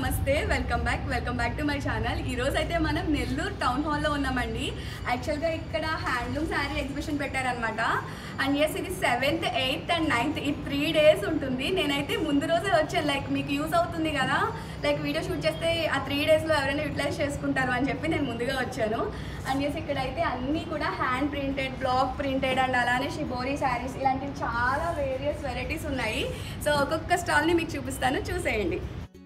నమస్తే welcome back welcome back to my channel ఈ రోజు అయితే మనం నెల్లూరు టౌన్ హాల్లో ఉన్నామండి యాక్చువల్గా ఇక్కడ హ్యాండ్లూమ్ శారీ ఎగ్జిబిషన్ పెట్టారనమాట అండ్ ఎస్ ఇది సెవెంత్ ఎయిత్ అండ్ నైన్త్ ఈ త్రీ డేస్ ఉంటుంది నేనైతే ముందు రోజే వచ్చాను లైక్ మీకు యూస్ అవుతుంది కదా లైక్ వీడియో షూట్ చేస్తే ఆ త్రీ డేస్లో ఎవరైనా యూటిలైజ్ చేసుకుంటారు అని చెప్పి నేను ముందుగా వచ్చాను అండ్ ఎస్ ఇక్కడైతే అన్నీ కూడా hand printed block printed and అలానే షిబోరీ శారీస్ ఇలాంటివి చాలా వేరియస్ వెరైటీస్ ఉన్నాయి సో ఒక్కొక్క స్టాల్ని మీకు చూపిస్తాను చూసేయండి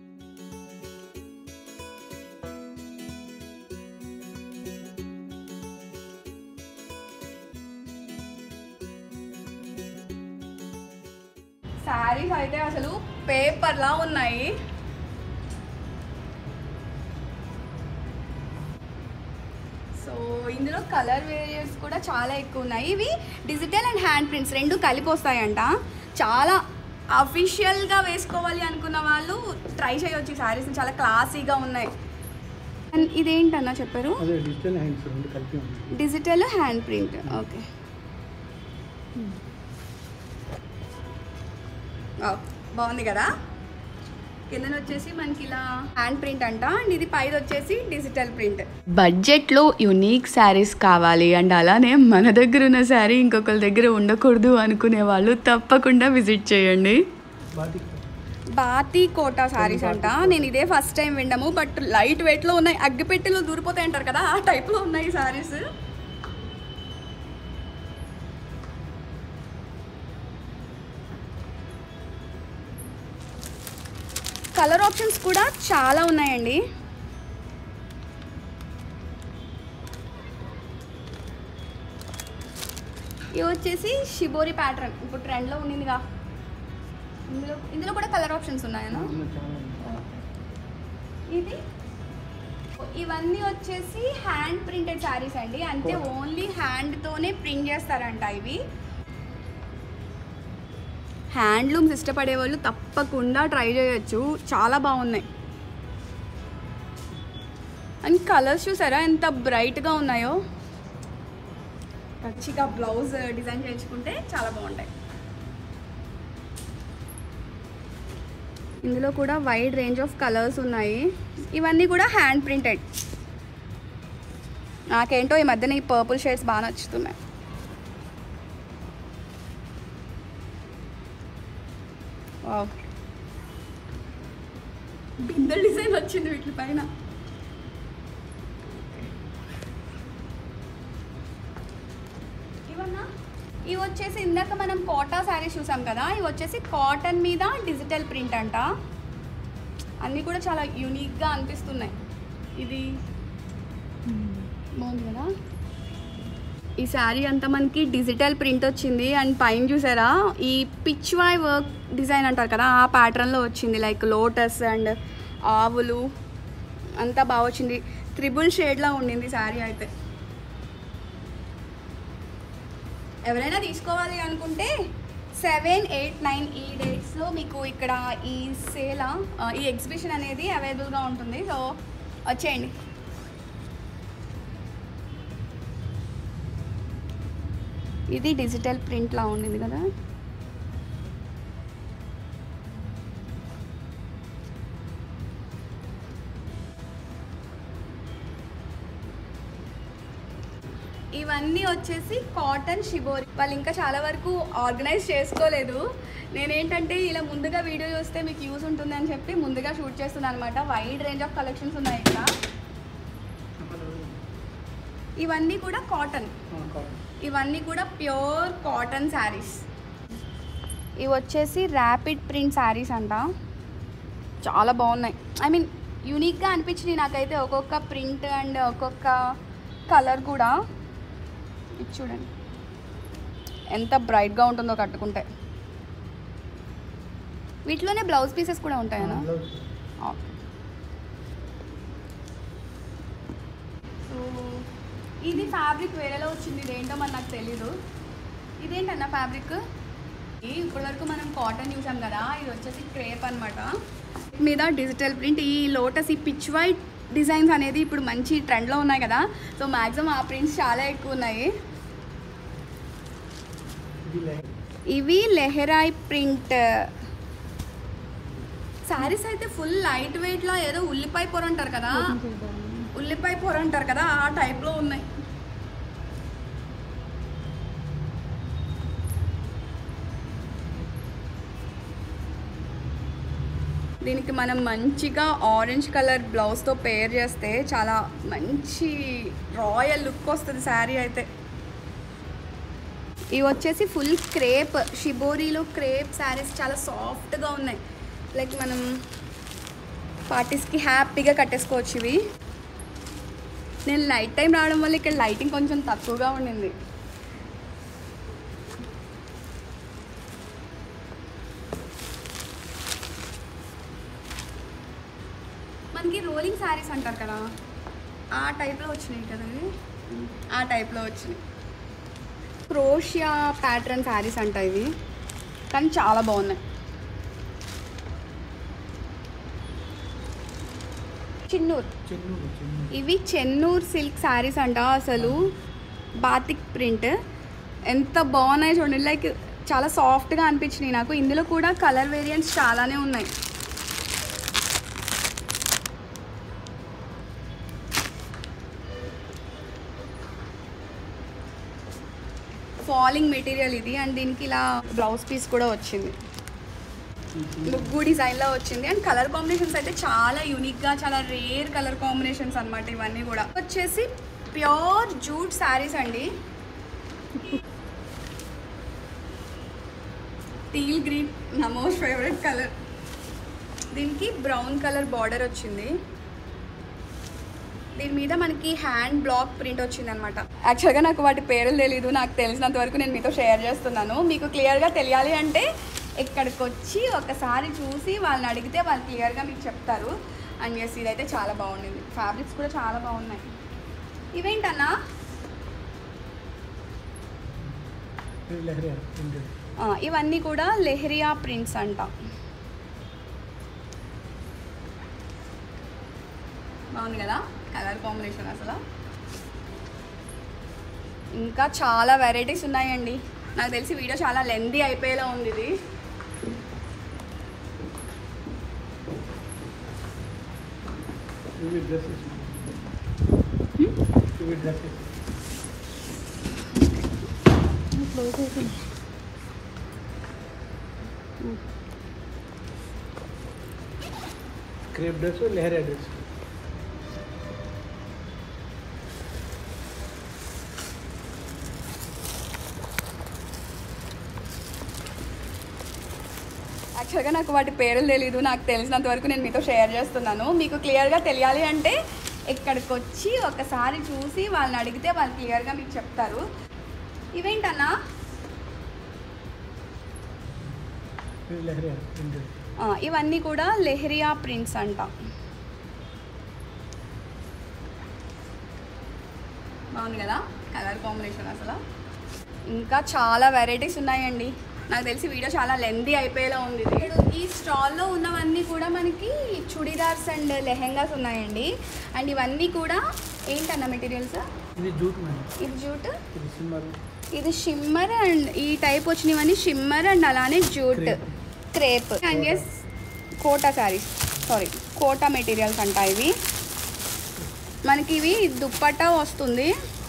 శారీస్ అయితే అసలు పేపర్లా ఉన్నాయి సో ఇందులో కలర్ వేరియర్స్ కూడా చాలా ఎక్కువ ఉన్నాయి ఇవి డిజిటల్ అండ్ హ్యాండ్ ప్రింట్స్ రెండు కలిపి వస్తాయంట చాలా అఫీషియల్గా వేసుకోవాలి అనుకున్న వాళ్ళు ట్రై చేయొచ్చు ఈ శారీస్ చాలా క్లాసీగా ఉన్నాయి అండ్ ఇదేంటన్నా చెప్పారు అదే డిజిటల్ హ్యాండ్స్ రెండు కలిపి ఉంది డిజిటల్ హ్యాండ్ ప్రింట్ ఓకే బాగుంది కదా కిందన వచ్చేసి మనకి ఇలా హ్యాండ్ ప్రింట్ అంట అండ్ ఇది పైది వచ్చేసి డిజిటల్ ప్రింట్ బడ్జెట్లో యునీక్ శారీస్ కావాలి అండ్ అలానే మన దగ్గర ఉన్న శారీ ఇంకొకరి దగ్గర ఉండకూడదు అనుకునే వాళ్ళు తప్పకుండా విజిట్ చేయండి బాటిక్ బాతి కోటా శారీస్ అంట నేను ఇదే ఫస్ట్ టైం విన్నాము బట్ లైట్ వెయిట్లో ఉన్నాయి అగ్గిపెట్టెలో దూరిపోతాయి అంటారు కదా ఆ టైప్లో ఉన్నాయి ఈ శారీస్ కలర్ ఆప్షన్స్ కూడా చాలా ఉన్నాయండి ఇవి వచ్చేసి షిబోరి ప్యాటర్న్ ఇప్పుడు ట్రెండ్లో ఉండిందిగా ఇందులో ఇందులో కూడా కలర్ ఆప్షన్స్ ఉన్నాయనా ఇందులో చాలా ఉంది. ఇది ఇవన్నీ వచ్చేసి హ్యాండ్ ప్రింటెడ్ శారీస్ అండి అంటే ఓన్లీ హ్యాండ్తోనే ప్రింట్ చేస్తారంట ఇవి హ్యాండ్లూమ్స్ ఇష్టపడే వాళ్ళు తప్పకుండా ట్రై చేయొచ్చు చాలా బాగున్నాయి అండ్ కలర్స్ చూసారా ఎంత బ్రైట్గా ఉన్నాయో మంచిగా బ్లౌజ్ డిజైన్ చేయించుకుంటే చాలా బాగుంటాయి ఇందులో కూడా వైడ్ రేంజ్ ఆఫ్ కలర్స్ ఉన్నాయి ఇవన్నీ కూడా హ్యాండ్ ప్రింటెడ్ నాకేంటో ఈ మధ్యన ఈ పర్పుల్ షేడ్స్ బాగా నచ్చుతున్నాయి వావ్. బిందెల్ డిజైన్ వచ్చింది వీటి పైన ఇవన్నా ఇవి వచ్చేసి ఇందాక మనం కోటా శారీస్ చూసాం కదా ఇవి వచ్చేసి కాటన్ మీద డిజిటల్ ప్రింట్ అంట అన్నీ కూడా చాలా యూనిక్గా అనిపిస్తున్నాయి ఇది బాగుంది కదా ఈ శారీ అంతా మనకి డిజిటల్ ప్రింట్ వచ్చింది అండ్ పైన చూసారా ఈ పిచ్వాయ్ వర్క్ డిజైన్ అంటారు కదా ఆ ప్యాటర్న్లో వచ్చింది లైక్ లోటస్ అండ్ ఆవులు అంతా బాగా వచ్చింది త్రిబుల్ షేడ్లా ఉండింది శారీ అయితే ఎవరైనా తీసుకోవాలి అనుకుంటే సెవెన్ ఎయిట్ నైన్ ఈ డేట్స్లో మీకు ఇక్కడ ఈ సేల్ ఈ ఎగ్జిబిషన్ అనేది అవైలబుల్గా ఉంటుంది సో వచ్చేయండి ఇది డిజిటల్ ప్రింట్లా ఉండింది కదా ఇవన్నీ వచ్చేసి కాటన్ షిబోరి వాళ్ళు ఇంకా చాలా వరకు ఆర్గనైజ్ చేసుకోలేదు నేనేంటంటే ఇలా ముందుగా వీడియో చూస్తే మీకు యూస్ ఉంటుంది అని చెప్పి ముందుగా షూట్ చేస్తున్నాను అనమాట వైడ్ రేంజ్ ఆఫ్ కలెక్షన్స్ ఉన్నాయి ఇక్కడ ఇవన్నీ కూడా కాటన్ ఆ, కాటన్. ఇవన్నీ కూడా ప్యూర్ కాటన్ శారీస్ ఇవి వచ్చేసి ర్యాపిడ్ ప్రింట్ శారీస్ అంట చాలా బాగున్నాయి ఐ మీన్ యూనిక్గా అనిపించింది నాకైతే ఒక్కొక్క ప్రింట్ అండ్ ఒక్కొక్క కలర్ కూడా ఇది చూడండి ఎంత బ్రైట్గా ఉంటుందో కట్టుకుంటే వీటిలోనే బ్లౌజ్ పీసెస్ కూడా ఉంటాయనా బ్లౌజ్. ఓకే సో ఇది ఫ్యాబ్రిక్ వేరేలో వచ్చింది ఇదేంటో మరి నాకు తెలీదు ఇదేంటన్న ఫ్యాబ్రిక్ ఇప్పటి వరకు మనం కాటన్ చూసాం కదా ఇది వచ్చేసి క్రేప్ అనమాట మీద డిజిటల్ ప్రింట్ ఈ లోటస్ ఈ పిచ్ వైట్ డిజైన్స్ అనేది ఇప్పుడు మంచి ట్రెండ్లో ఉన్నాయి కదా సో మ్యాక్సిమం ఆ ప్రింట్స్ చాలా ఎక్కువ ఉన్నాయి ఇది లైక్ ఇవి లెహరాయ్ ప్రింట్ శారీస్ అయితే ఫుల్ లైట్ వెయిట్ లా ఏదో ఉల్లిపాయ పొర అంటారు కదా ఉల్లిపాయ పొర అంటారు కదా ఆ టైప్ లో ఉన్నాయి దీనికి మనం మంచిగా ఆరెంజ్ కలర్ బ్లౌజ్తో పేర్ చేస్తే చాలా మంచి రాయల్ లుక్ వస్తుంది శారీ అయితే ఇవి వచ్చేసి ఫుల్ క్రేప్ షిబోరీలో క్రేప్ శారీస్ చాలా సాఫ్ట్గా ఉన్నాయి లైక్ మనం పార్టీస్కి హ్యాపీగా కట్టేసుకోవచ్చు ఇవి నేను నైట్ టైం రావడం వల్ల ఇక్కడ లైటింగ్ కొంచెం తక్కువగా ఉండింది మనకి రోలింగ్ శారీస్ అంటారు కదా ఆ టైప్లో వచ్చినాయి కదా ఇవి ఆ టైప్లో వచ్చినాయి క్రోషియా ప్యాటర్న్ శారీస్ అంట ఇవి కానీ చాలా బాగున్నాయి చిన్నూరు చెన్నూరు చెన్నూరు ఇవి చెన్నూరు సిల్క్ శారీస్ అంట అసలు బాతిక్ ప్రింట్ ఎంత బాగున్నాయి చూడండి లైక్ చాలా సాఫ్ట్గా అనిపించినాయి నాకు ఇందులో కూడా కలర్ వేరియంట్స్ చాలానే ఉన్నాయి ఫాలింగ్ మెటీరియల్ ఇది అండ్ దీనికి ఇలా బ్లౌజ్ పీస్ కూడా వచ్చింది ముగ్గు డిజైన్లో వచ్చింది అండ్ కలర్ కాంబినేషన్స్ అయితే చాలా యూనిక్గా చాలా రేర్ కలర్ కాంబినేషన్స్ అన్నమాట ఇవన్నీ కూడా వచ్చేసి ప్యూర్ జూట్ శారీస్ అండి టీల్ గ్రీన్ నా మోస్ట్ ఫేవరెట్ కలర్ దీనికి బ్రౌన్ కలర్ బార్డర్ వచ్చింది దీని మీద మనకి హ్యాండ్ బ్లాక్ ప్రింట్ వచ్చింది అనమాట యాక్చువల్గా నాకు వాటి పేర్లు తెలీదు నాకు తెలిసినంత వరకు నేను మీతో షేర్ చేస్తున్నాను మీకు క్లియర్గా తెలియాలి అంటే ఇక్కడికి వచ్చి ఒకసారి చూసి వాళ్ళని అడిగితే వాళ్ళు క్లియర్గా మీకు చెప్తారు అండ్ ఎస్ ఇదైతే చాలా బాగుండింది ఫ్యాబ్రిక్స్ కూడా చాలా బాగున్నాయి ఇవేంటన్నా ఇది లహరి ప్రింటెడ్ ఆ, ఇవన్నీ కూడా లెహరియా ప్రింట్స్ అంట బాగుంది కదా కలర్ కాంబినేషన్ అసలు ఇంకా చాలా వెరైటీస్ ఉన్నాయండి నాకు తెలిసి వీడియో చాలా లెందీ అయిపోయేలా ఉంది ఇది ఇవి డ్రెస్సెస్ ఇవి dresses crepe dress leheriya dress యాక్చువల్గా నాకు వాటి పేర్లు తెలీదు నాకు తెలిసినంత వరకు నేను మీతో షేర్ చేస్తున్నాను మీకు క్లియర్గా తెలియాలి అంటే ఇక్కడికి వచ్చి ఒకసారి చూసి వాళ్ళని అడిగితే వాళ్ళు క్లియర్గా మీకు చెప్తారు ఇవేంటన్నా ఇవి లహరియా ప్రింటెడ్ ఆ, ఇవన్నీ కూడా లెహరియా ప్రింట్స్ అంట బాగుంది కదా కలర్ కాంబినేషన్ అసలు ఇంకా చాలా వెరైటీస్ ఉన్నాయండి నాకు తెలిసి వీడియో చాలా లెందీ అయిపోయేలా ఉంది ఇది. ఇప్పుడు ఈ స్టాల్లో ఉన్నవన్నీ కూడా మనకి చుడిదార్స్ అండ్ లెహెంగాస్ ఉన్నాయండి అండ్ ఇవన్నీ కూడా ఏంటన్న మెటీరియల్స్ ఇది జూట్ మేడం ఇది జూట్ ఇది సిమ్మర్ ఇది షిమ్మర్ అండ్ ఈ టైప్ వచ్చినవన్నీ షిమ్మర్ అండ్ అలానే jute Crepe. Crepe and yes Kota saris sorry Kota materials అంట ఇవి మనకి ఇవి దుప్పట్టా వస్తుంది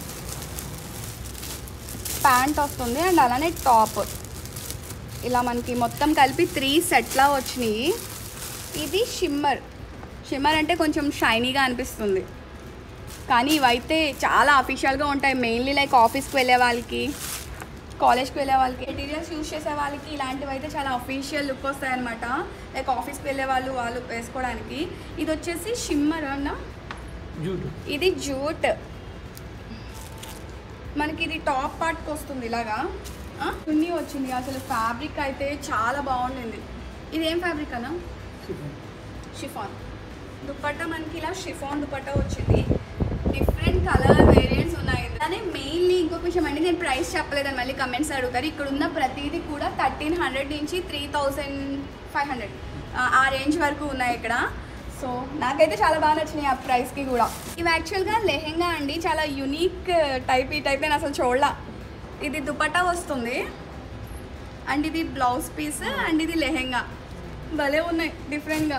ప్యాంట్ వస్తుంది అండ్ అలానే టాప్ ఇలా మనకి మొత్తం కలిపి త్రీ సెట్లా వచ్చినాయి ఇది షిమ్మర్ షిమ్మర్ అంటే కొంచెం షైనీగా అనిపిస్తుంది కానీ ఇవైతే చాలా అఫీషియల్గా ఉంటాయి మెయిన్లీ లైక్ ఆఫీస్కి వెళ్ళే వాళ్ళకి కాలేజ్కి వెళ్ళే వాళ్ళకి మెటీరియల్స్ యూస్ చేసే వాళ్ళకి ఇలాంటివి అయితే చాలా అఫీషియల్ లుక్ వస్తాయి అనమాట లైక్ ఆఫీస్కి వెళ్ళే వాళ్ళు వాళ్ళు వేసుకోవడానికి ఇది వచ్చేసి షిమ్మర్ అన్న జూట్ ఇది జూట్ మనకి ఇది టాప్ పార్ట్కి వస్తుంది ఇలాగా ఆ, చున్నీ వచ్చింది అసలు ఫ్యాబ్రిక్ అయితే చాలా బాగుండింది ఇది ఏం ఫ్యాబ్రిక్ అన్నా షిఫాన్ దుపట్టా మనకి ఇలా షిఫాన్ దుపట్టా వచ్చింది డిఫరెంట్ కలర్ వేరియంట్స్ ఉన్నాయి అలానే మెయిన్లీ ఇంకొక విషయం అండి నేను ప్రైస్ చెప్పలేదని మళ్ళీ కమెంట్స్ అడుగుతారు ఇక్కడ ఉన్న ప్రతిదీ కూడా థర్టీన్ హండ్రెడ్ నుంచి త్రీ థౌజండ్ ఫైవ్ హండ్రెడ్ ఆ రేంజ్ వరకు ఉన్నాయి ఇక్కడ సో నాకైతే చాలా బాగా నచ్చినాయి ఆ ప్రైస్కి కూడా ఇవి యాక్చువల్గా లెహెంగా అండి చాలా యునిక్ టైప్ ఈ టైప్ నేను అసలు చూడలా ఇది దుపట్టా వస్తుంది అండ్ ఇది బ్లౌజ్ పీస్ అండ్ ఇది లెహెంగా భలే ఉన్నాయి డిఫరెంట్గా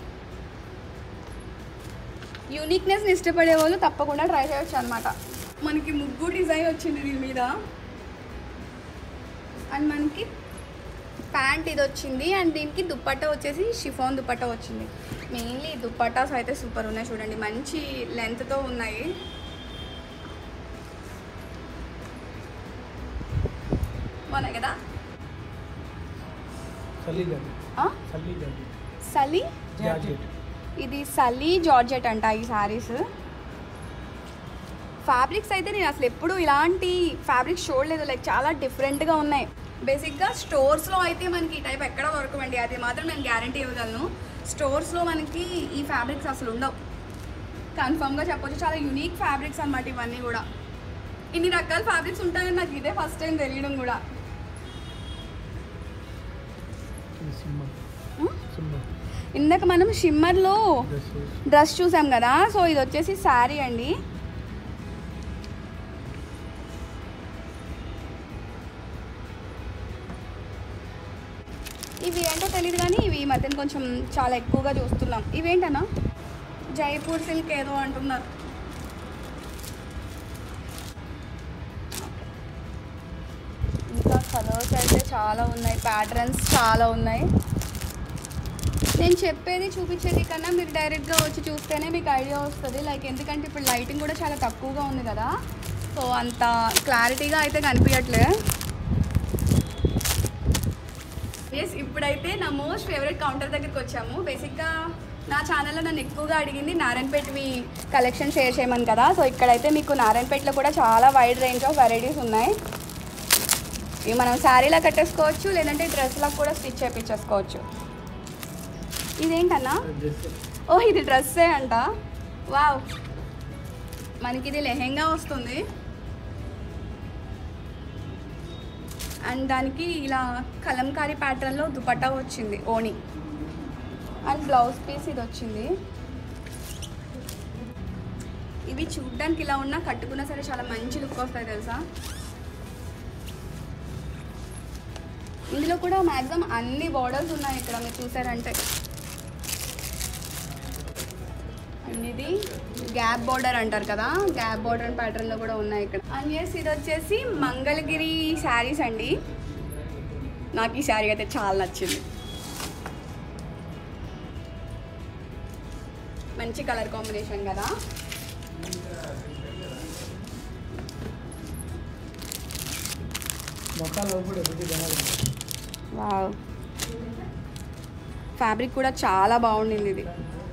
యూనిక్నెస్ని ఇష్టపడే వాళ్ళు తప్పకుండా ట్రై చేయొచ్చు అనమాట మనకి ముగ్గు డిజైన్ వచ్చింది దీని మీద అండ్ మనకి ప్యాంట్ ఇది వచ్చింది అండ్ దీనికి దుప్పట్టా వచ్చేసి షిఫాన్ దుప్పట్టా వచ్చింది మెయిన్లీ దుప్పట్టాస్ అయితే సూపర్ ఉన్నాయి చూడండి మంచి లెంత్తో ఉన్నాయి బాగున్నాయి కదా సల్లీ జాకెట్ ఆ? సల్లీ జాకెట్ సలీ జాకెట్ ఇది సలీ జార్జెట్ అంట ఈ శారీస్ ఫ్యాబ్రిక్స్ అయితే నేను అసలు ఎప్పుడు ఇలాంటి ఫ్యాబ్రిక్స్ చూడలేదు లైక్ చాలా డిఫరెంట్గా ఉన్నాయి బేసిక్గా స్టోర్స్లో అయితే మనకి ఈ టైప్ ఎక్కడ దొరకవండి అది మాత్రం నేను గ్యారంటీ ఇవ్వగలను స్టోర్స్లో మనకి ఈ ఫ్యాబ్రిక్స్ అసలు ఉండవు కన్ఫామ్గా చెప్పొచ్చు చాలా యునిక్ ఫ్యాబ్రిక్స్ అన్నమాట ఇవన్నీ కూడా ఇన్ని రకాల ఫ్యాబ్రిక్స్ ఉంటాయని నాకు ఇదే ఫస్ట్ టైం తెలియడం కూడా ఇది సింబల్ ఉం? సింబల్ ఇందాక మనం షిమ్మర్లో డ్రెస్ డ్రెస్ చూసాం కదా సో ఇది వచ్చేసి శారీ అండి ఇవి ఏంటో తెలియదు కానీ ఇవి ఈ మధ్యన కొంచెం చాలా ఎక్కువగా చూస్తున్నాం ఇవేంటన్నా జైపూర్ సిల్క్ ఏదో అంటున్నారు ఇంకా కలర్స్ అయితే చాలా ఉన్నాయి ప్యాటర్న్స్ చాలా ఉన్నాయి నేను చెప్పేది చూపించేది కన్నా మీరు డైరెక్ట్గా వచ్చి చూస్తేనే మీకు ఐడియా వస్తుంది లైక్ ఎందుకంటే ఇప్పుడు లైటింగ్ కూడా చాలా తక్కువగా ఉంది కదా సో అంత క్లారిటీగా అయితే కనిపించట్లే ఎస్ ఇప్పుడైతే నా మోస్ట్ ఫేవరెట్ కౌంటర్ దగ్గరికి వచ్చాము బేసిక్గా నా ఛానల్లో నన్ను ఎక్కువగా అడిగింది నారాయణపేటవి కలెక్షన్ షేర్ చేయమని కదా సో ఇక్కడైతే మీకు నారాయణపేటలో కూడా చాలా వైడ్ రేంజ్ ఆఫ్ వెరైటీస్ ఉన్నాయి ఇవి మనం శారీలా కట్టేసుకోవచ్చు లేదంటే డ్రెస్లకు కూడా స్టిచ్ చేయించేసుకోవచ్చు ఇదేంటన్నా డ్రెస్ ఓ ఇది డ్రెస్సే అంట వావ్ మనకి ఇది లెహెంగా వస్తుంది అండ్ దానికి ఇలా కలంకారీ ప్యాటర్న్లో దుపట్టా వచ్చింది ఓణి అండ్ బ్లౌజ్ పీస్ ఇది వచ్చింది ఇవి చూడ్డానికి ఇలా ఉన్నా కట్టుకున్నా సరే చాలా మంచి లుక్ వస్తాయి తెలుసా ఇందులో కూడా మ్యాక్సిమం అన్ని బార్డర్స్ ఉన్నాయి ఇక్కడ మీరు చూసారంటే అండ్ ఇది గ్యాప్ బార్డర్ అంటారు కదా గ్యాప్ బార్డర్ ప్యాటర్న్లో కూడా ఉన్నాయి ఇక్కడ అండ్ ఎస్ ఇది వచ్చేసి మంగళగిరి శారీస్ అండి నాకు ఈ శారీ అయితే చాలా నచ్చింది మంచి కలర్ కాంబినేషన్ కదా మొక్కలు కూడా ఎదుటి జనాలు వావ్ ఫ్యాబ్రిక్ కూడా చాలా బాగుండింది ఇది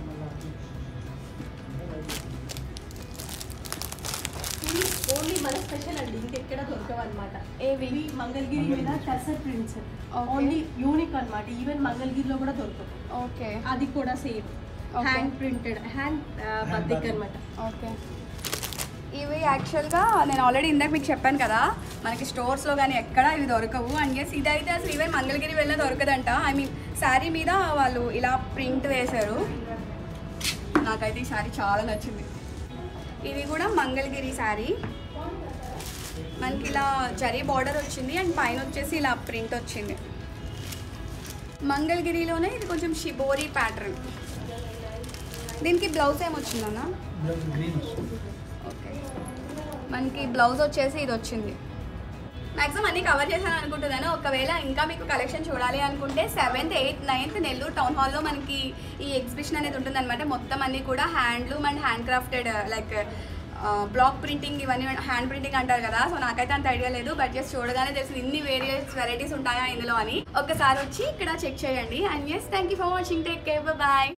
ఇవి ఓన్లీ మన స్పెషల్ అండి ఇంకెక్కడ దొరకవు అనమాట ఏవి ఇవి మంగళగిరి మీద tussar prints Okay. Only unique అన్నమాట ఈవెన్ మంగళగిరిలో కూడా దొరకవు ఓకే అది కూడా same Okay. Hand printed hand batik అనమాట ఓకే ఇవి యాక్చువల్గా నేను ఆల్రెడీ ఇందాక మీకు చెప్పాను కదా మనకి స్టోర్స్లో కానీ ఎక్కడ ఇవి దొరకవు అండ్ ఎస్ ఇదైతే అసలు ఈవెన్ మంగళగిరి వెళ్ళినా దొరకదంట ఐ మీన్ శారీ మీద వాళ్ళు ఇలా ప్రింట్ వేశారు నాకైతే ఈ శారీ చాలా నచ్చింది ఇది కూడా మంగళగిరి శారీ మనకి ఇలా జరీ బార్డర్ వచ్చింది అండ్ పైన వచ్చేసి ఇలా ప్రింట్ వచ్చింది మంగళగిరిలోనే ఇది కొంచెం షిబోరి ప్యాటర్న్ దీనికి బ్లౌజ్ ఏమొచ్చిందన్నా బ్లౌజ్ గ్రీన్ ఓకే మనకి బ్లౌజ్ వచ్చేసి ఇది వచ్చింది మ్యాక్సిమం అన్ని కవర్ చేశాను అనుకుంటున్నాను ఒకవేళ ఇంకా మీకు కలెక్షన్ చూడాలి అనుకుంటే seventh eighth ninth Nellore town హాల్లో మనకి ఈ ఎగ్జిబిషన్ అనేది ఉంటుందన్నమాట మొత్తం అన్ని కూడా handloom and handcrafted like block printing ఇవన్నీ హ్యాండ్ ప్రింటింగ్ అంటారు కదా సో నాకైతే అంత ఐడియా లేదు బట్ జస్ట్ చూడగానే తెలిసింది ఇన్ని వేరియస్ వెరైటీస్ ఉంటాయా ఇందులో అని ఒక్కసారి వచ్చి ఇక్కడ చెక్ చేయండి and yes thank you for watching take care bye